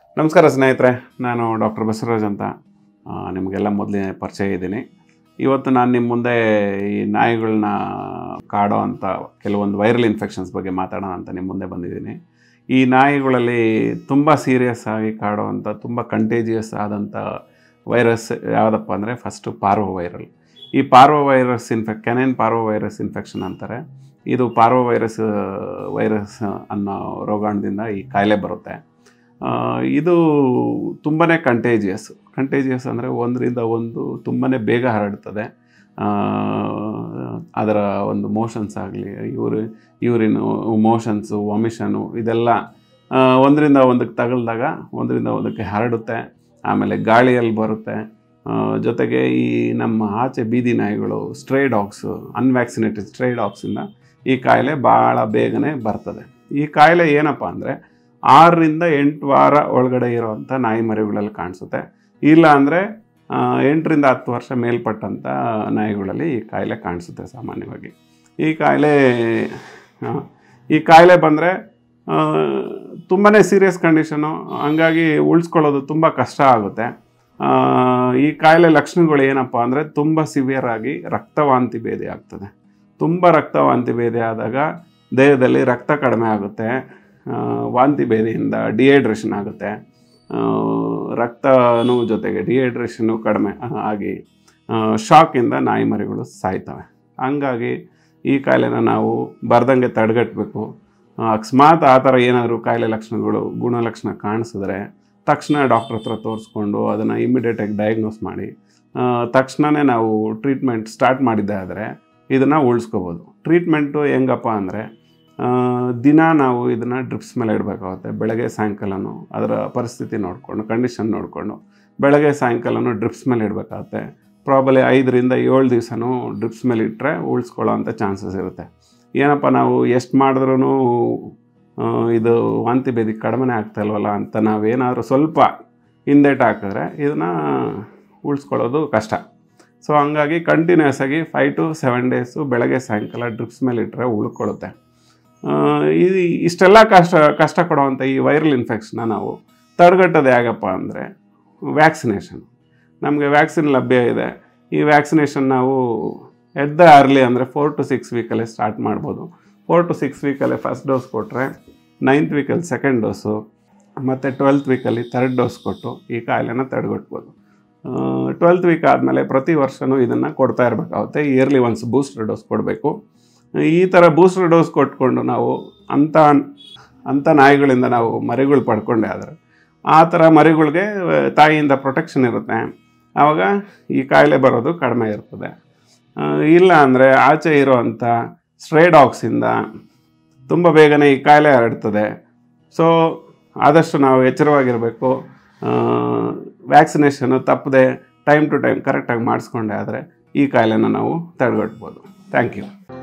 ನಮಸ್ಕಾರ ಸ್ನೇಹಿತರೆ ನಾನು ಡಾಕ್ಟರ್ ಬಸವರಾಜ್ ಅಂತ ಆ, ನಿಮಗೆಲ್ಲ ಮೊದಲೇ ಪರಿಚಯ ಇದ್ದೀನಿ ಇವತ್ತು ನಾನು ನಿಮ್ಮ ಮುಂದೆ ಈ ನಾಯಿಗಳನ್ನ ಕಾಡೋ ಅಂಥ ಕೆಲವೊಂದು ವೈರಲ್ ಇನ್ಫೆಕ್ಷನ್ಸ್ ಬಗ್ಗೆ ಮಾತಾಡೋಣ ಅಂತ ನಿಮ್ಮ ಮುಂದೆ ಬಂದಿದ್ದೀನಿ ಈ ನಾಯಿಗಳಲ್ಲಿ ತುಂಬ ಸೀರಿಯಸ್ ಆಗಿ ಕಾಡೋ ಅಂಥ ತುಂಬ ಕಂಟೇಜಿಯಸ್ ಆದಂಥ ವೈರಸ್ ಯಾವುದಪ್ಪ ಅಂದರೆ ಫಸ್ಟು ಪಾರ್ವೋ ವೈರಲ್ ಈ ಪಾರ್ವೋ ವೈರಸ್ ಇನ್ಫೆಕ್ ಕೆನೆನ್ ಪಾರ್ವೋ ವೈರಸ್ ಇನ್ಫೆಕ್ಷನ್ ಅಂತಾರೆ ಇದು ಪಾರ್ವೋ ವೈರಸ್ ವೈರಸ್ ಅನ್ನೋ ರೋಗಾಣದಿಂದ ಈ ಕಾಯಿಲೆ ಬರುತ್ತೆ ಆ, ಇದು ತುಂಬಾ ಕಂಟೇಜಿಯಸ್ ಕಂಟೇಜಿಯಸ್ ಅಂದರೆ ಒಂದರಿಂದ ಒಂದು ತುಂಬಾ ಬೇಗ ಹರಡ್ತದೆ ಆ, ಅದರ ಒಂದು ಮೋಷನ್ಸ್ ಆಗಲಿ ಯೂರಿ ಯೂರಿನು ಮೋಷನ್ಸು ವಾಮಿಷನು ಇದೆಲ್ಲ ಆ, ಒಂದರಿಂದ ಒಂದಕ್ಕೆ ತಗಲ್ದಾಗ ಒಂದರಿಂದ ಒಂದಕ್ಕೆ ಹರಡುತ್ತೆ ಆಮೇಲೆ ಗಾಳಿಯಲ್ಲಿ ಬರುತ್ತೆ ಆ, ಜೊತೆಗೆ ಈ ನಮ್ಮ ಆಚೆ ಬೀದಿ ನಾಯಿಗಳು ಸ್ಟ್ರೇ ಡಾಗ್ಸು ಅನ್ವ್ಯಾಕ್ಸಿನೇಟೆಡ್ ಸ್ಟ್ರೇ ಡಾಗ್ಸಿಂದ ಈ ಕಾಯಿಲೆ ಭಾಳ ಬೇಗನೆ ಬರ್ತದೆ ಈ ಕಾಯಿಲೆ ಏನಪ್ಪ ಅಂದರೆ ಆರರಿಂದ ಎಂಟು ವಾರ ಒಳಗಡೆ ಇರೋವಂಥ ನಾಯಿ ಮರಿಗಳಲ್ಲಿ ಕಾಣಿಸುತ್ತೆ ಇಲ್ಲ ಅಂದರೆ ಎಂಟರಿಂದ ಹತ್ತು ವರ್ಷ ಮೇಲ್ಪಟ್ಟಂಥ ನಾಯಿಗಳಲ್ಲಿ ಈ ಕಾಯಿಲೆ ಕಾಣಿಸುತ್ತೆ ಸಾಮಾನ್ಯವಾಗಿ ಈ ಕಾಯಿಲೆ ಆ, ಈ ಕಾಯಿಲೆ ಬಂದರೆ ತುಂಬಾ ಸೀರಿಯಸ್ ಕಂಡೀಷನು ಹಂಗಾಗಿ ಉಳಿಸ್ಕೊಳ್ಳೋದು ತುಂಬ ಕಷ್ಟ ಆಗುತ್ತೆ ಆ, ಈ ಕಾಯಿಲೆ ಲಕ್ಷಣಗಳು ಏನಪ್ಪ ಅಂದರೆ ತುಂಬ ಸಿವಿಯರ್ ಆಗಿ ರಕ್ತವಾಂತಿ ಭೇದಿ ಆಗ್ತದೆ ತುಂಬ ರಕ್ತವಾಂತಿ ಭೇದಿ ಆದಾಗ ದೇಹದಲ್ಲಿ ರಕ್ತ ಕಡಿಮೆ ಆಗುತ್ತೆ ಆ, ವಾಂತಿ ಭೇದಿಯಿಂದ ಡಿಹೈಡ್ರೇಷನ್ ಆಗುತ್ತೆ ಆ, ರಕ್ತನೂ ಜೊತೆಗೆ ಡಿಹೈಡ್ರೇಷನ್ನು ಕಡಿಮೆ ಆ, ಆಗಿ ಶಾಕಿಂದ ನಾಯಿ ಮರಿಗಳು ಸಾಯ್ತವೆ ಹಂಗಾಗಿ ಈ ಕಾಯಿಲೆನ ನಾವು ಬರ್ದಂಗೆ ತಡೆಗಟ್ಟಬೇಕು ಅಕಸ್ಮಾತ್ ಆ ಥರ ಏನಾದರೂ ಕಾಯಿಲೆ ಲಕ್ಷಣಗಳು ಗುಣಲಕ್ಷಣ ಕಾಣಿಸಿದ್ರೆ ತಕ್ಷಣ ಡಾಕ್ಟ್ರ್ ಹತ್ರ ತೋರಿಸ್ಕೊಂಡು ಅದನ್ನು ಇಮಿಡಿಯೇಟಾಗಿ ಡಯಾಗ್ನೋಸ್ ಮಾಡಿ ಆ, ತಕ್ಷಣವೇ ನಾವು ಟ್ರೀಟ್ಮೆಂಟ್ ಸ್ಟಾರ್ಟ್ ಮಾಡಿದ್ದೆ ಆದರೆ ಇದನ್ನು ಉಳಿಸ್ಕೋಬೋದು ಟ್ರೀಟ್ಮೆಂಟು ಹೆಂಗಪ್ಪ ಅಂದರೆ ದಿನ ನಾವು ಇದನ್ನು ಡ್ರಿಪ್ಸ್ ಮೇಲೆ ಇಡಬೇಕಾಗುತ್ತೆ ಬೆಳಗ್ಗೆ ಸಾಯಂಕಾಲನೂ ಅದರ ಪರಿಸ್ಥಿತಿ ನೋಡಿಕೊಂಡು ಕಂಡೀಷನ್ ನೋಡಿಕೊಂಡು ಬೆಳಗ್ಗೆ ಸಾಯಂಕಾಲನೂ ಡ್ರಿಪ್ಸ್ ಮೇಲೆ ಇಡಬೇಕಾಗುತ್ತೆ ಪ್ರಾಬಲಿ ಐದರಿಂದ ಏಳು ದಿವಸನೂ ಡ್ರಿಪ್ಸ್ ಮೇಲೆ ಇಟ್ಟರೆ ಉಳಿಸ್ಕೊಳ್ಳೋ ಅಂಥ ಚಾನ್ಸಸ್ ಇರುತ್ತೆ ಏನಪ್ಪ ನಾವು ಎಷ್ಟು ಮಾಡಿದ್ರೂ ಇದು ವಾಂತಿ ಭೇದಿ ಕಡಿಮೆ ಆಗ್ತಾ ಇಲ್ವಲ್ಲ ಅಂತ ನಾವೇನಾದರೂ ಸ್ವಲ್ಪ ಹಿಂದೇಟು ಹಾಕಿದ್ರೆ ಇದನ್ನು ಉಳಿಸ್ಕೊಳ್ಳೋದು ಕಷ್ಟ ಸೊ ಹಂಗಾಗಿ ಕಂಟಿನ್ಯೂಸ್ ಆಗಿ ಫೈವ್ ಟು ಸೆವೆನ್ ಡೇಸು ಬೆಳಗ್ಗೆ ಸಾಯಂಕಾಲ ಡ್ರಿಪ್ಸ್ ಮೇಲೆ ಇಟ್ಟರೆ ಉಳ್ಕೊಳ್ಳುತ್ತೆ ಆ, ಇದು ಇಷ್ಟೆಲ್ಲ ಕಷ್ಟ ಕಷ್ಟ ಕೊಡುವಂಥ ಈ ವೈರಲ್ ಇನ್ಫೆಕ್ಷನ್ನ ನಾವು ತಡೆಗಟ್ಟೋದು ಹೇಗಪ್ಪ ಅಂದರೆ ವ್ಯಾಕ್ಸಿನೇಷನ್ ನಮಗೆ ವ್ಯಾಕ್ಸಿನ್ ಲಭ್ಯ ಇದೆ ಈ ವ್ಯಾಕ್ಸಿನೇಷನ್ ನಾವು ಎಟ್ ದ ಅರ್ಲಿ ಅಂದರೆ ಫೋರ್ ಟು ಸಿಕ್ಸ್ ವೀಕಲ್ಲೇ ಸ್ಟಾರ್ಟ್ ಮಾಡ್ಬೋದು ಫೋರ್ ಟು ಸಿಕ್ಸ್ ವೀಕಲ್ಲೇ ಫಸ್ಟ್ ಡೋಸ್ ಕೊಟ್ಟರೆ ನೈನ್ತ್ ವೀಕಲ್ಲಿ ಸೆಕೆಂಡ್ ಡೋಸು ಮತ್ತು ಟ್ವೆಲ್ತ್ ವೀಕಲ್ಲಿ ಥರ್ಡ್ ಡೋಸ್ ಕೊಟ್ಟು ಈ ಕಾಯಿಲೆನ ತಡೆಗಟ್ಬೋದು ಟ್ವೆಲ್ತ್ ವೀಕ್ ಆದಮೇಲೆ ಪ್ರತಿ ವರ್ಷವೂ ಇದನ್ನು ಕೊಡ್ತಾ ಇರಬೇಕಾಗುತ್ತೆ ಇಯರ್ಲಿ ಒನ್ಸ್ ಬೂಸ್ಟರ್ ಡೋಸ್ ಕೊಡಬೇಕು ಈ ಥರ ಬೂಸ್ಟರ್ ಡೋಸ್ ಕೊಟ್ಕೊಂಡು ನಾವು ಅಂಥ ಅಂಥ ನಾಯಿಗಳಿಂದ ನಾವು ಮರಿಗಳು ಪಡ್ಕೊಂಡೆ ಆದರೆ ಆ ಥರ ಮರಿಗಳಿಗೆ ಆ, ತಾಯಿಯಿಂದ ಪ್ರೊಟೆಕ್ಷನ್ ಇರುತ್ತೆ ಆವಾಗ ಈ ಕಾಯಿಲೆ ಬರೋದು ಕಡಿಮೆ ಇರ್ತದೆ ಆ, ಇಲ್ಲ ಅಂದರೆ ಆಚೆ ಇರೋವಂಥ ಸ್ಟ್ರೇ ಡಾಗ್ಸಿಂದ ತುಂಬ ಬೇಗನೆ ಈ ಕಾಯಿಲೆ ಹರಡ್ತದೆ ಸೊ ಆದಷ್ಟು ನಾವು ಎಚ್ಚರವಾಗಿರಬೇಕು ವ್ಯಾಕ್ಸಿನೇಷನ್ನು ತಪ್ಪದೆ ಟೈಮ್ ಟು ಟೈಮ್ ಕರೆಕ್ಟಾಗಿ ಮಾಡಿಸ್ಕೊಂಡೆ ಆದರೆ ಈ ಕಾಯಿಲೆನ ನಾವು ತಡೆಗಟ್ಬೋದು ಥ್ಯಾಂಕ್ ಯು